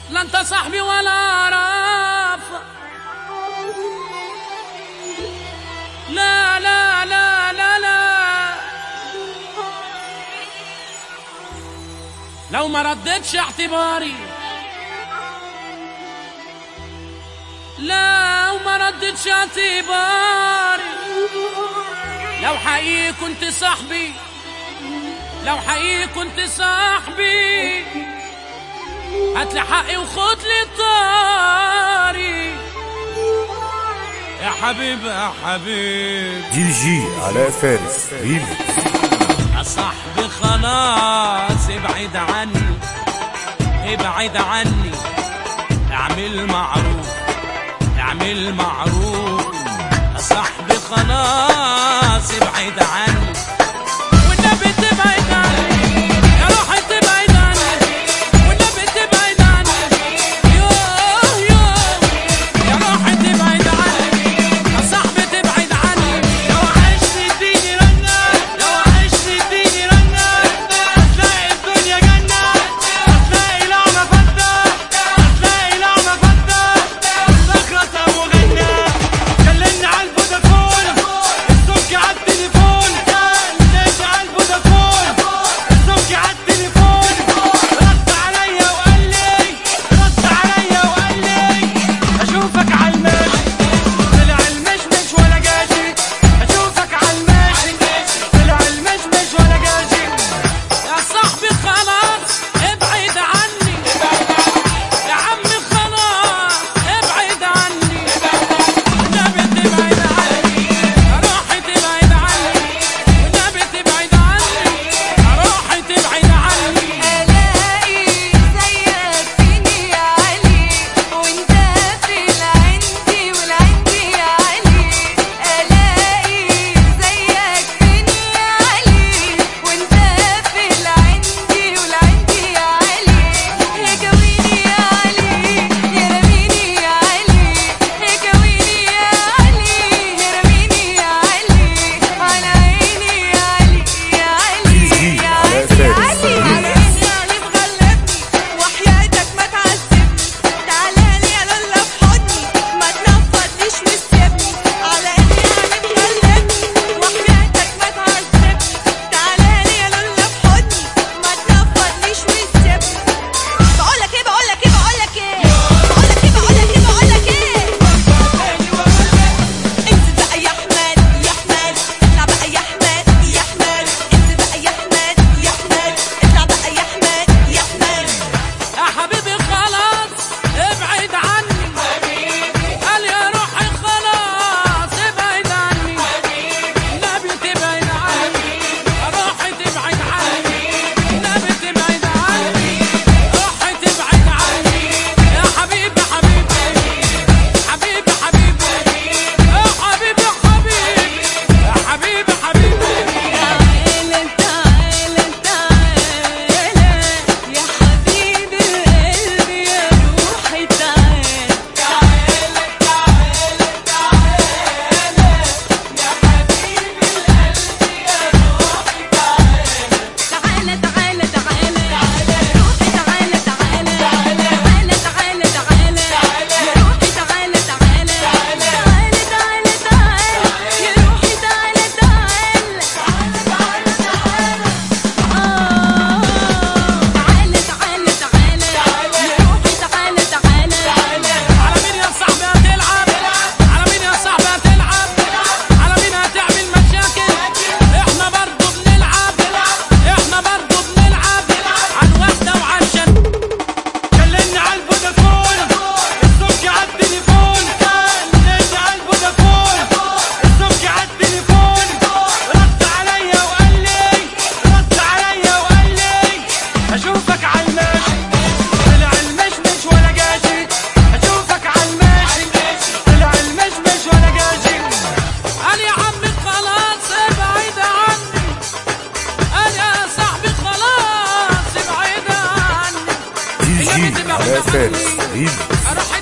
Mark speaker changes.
Speaker 1: لا انت صاحبي ولا اعرف لا لا لا لا لا لو ما ردتش اعتباري لو ما ردتش اعتباري لو حقيقي كنت صاحبي لو حقيقي كنت صاحبي هاتلي حقي وخد لي طاري يا حبيب يا حبيب
Speaker 2: دي جي علاء فارس ريميكس
Speaker 1: يا صاحبي خلاص ابعد عني ابعد عني اعمل معروف اعمل معروف يا صاحبي خلاص ابعد عني والنبي تبعد عني يا روحي تبعد عني والنبي تبعد عني يوه يوه يا روحي تبعد عني يا صاحبي تبعد عني لو عشت اديني رنة لو عشت اديني رنة هتلاقي الدنيا جنة هتلاقي لعبة فتة هتلاقي لعبة فتة سكرت ابو غنى كلمني على الفودافون السك على التليفون كلمني على الفودافون السك على التليفون رد عليا وقال لي رد عليا وقال لي اشوفك على الماشي طلع المشمش ولا جاشي اشوفك على الماشي طلع المشمش ولا جاشي يا صاحبي خلاص ابعد عني يا عمي خلاص ابعد عني والنبي تبعد عني روحي تبعد عني والنبي تبعد عني روحي تبعد عني
Speaker 3: الاقي زيك فيني يا علي وانت في العندي والعندي يا علي الاقي زيك فيني يا علي وانت في العندي والعندي يا علي يا جويني يا علي يا رميني يا علي يا جويني يا علي يا رميني يا علي على عيني يا علي يا علي يا علي يا علي على عيني علي مغلبني وحياتك ما تعذبني تعالى لي يا لولا في حضني ما تنفضنيش وتسيبني على عيني علي مغلبني وحياتك ما تعذبني تعالى لي يا لولا في حضني ما تنفضنيش وتسيبني بقولك ايه بقولك ايه بقولك ايه بقولك ايه بقولك ايه بقولك ايه انزل بقى يا احمد يا احمد اطلع بقى يا احمد يا احمد انزل بقى يا احمد يا احمد اطلع بقى يا احمد يا احمد
Speaker 1: يا حبيبي خلاص ابعد عني قال يا روحي خلاص ابعد عني النبي تبعد عني روحي تبعد عني النبي تبعد عني روحي تبعد عني يا حبيبي حبيبي حبيبي حبيبي يا حبيبي حبيبي يا حبيبي حبيبي
Speaker 3: تعالى تعالى تعالى يا حبيب القلب يا روحي تعالى تعالى تعالى تعالى يا حبيب القلب يا روحي تعالى تعالى تعالى تعالى روحي تعالى تعالى تعالى تعالى تعالى يا روحي تعالى تعالى تعالى تعالى تعالى يا روحي تعالى تعالى تعالى تعالى آه تعالى تعالى تعالى يا روحي تعالى تعالى
Speaker 1: على مين يا صاحبي هتلعب على مين يا صاحبي هتلعب على مين هتعمل مشاكل احنا برضو بنلعب احنا برضو بنلعب عن واحدة وعشان كلمني على الفودافون السمك على التليفون كلمني على الفودافون السمك على التليفون رد عليا وقال لي رد عليا وقال لي اشوفك على الماشي طلع المشمش ولا جاشي اشوفك على الماشي طلع المشمش ولا جاشي قال يا عمي خلاص ابعد عني قال يا صاحبي خلاص ابعد عني
Speaker 2: دي جي علاء فارس ريميكس
Speaker 1: اروح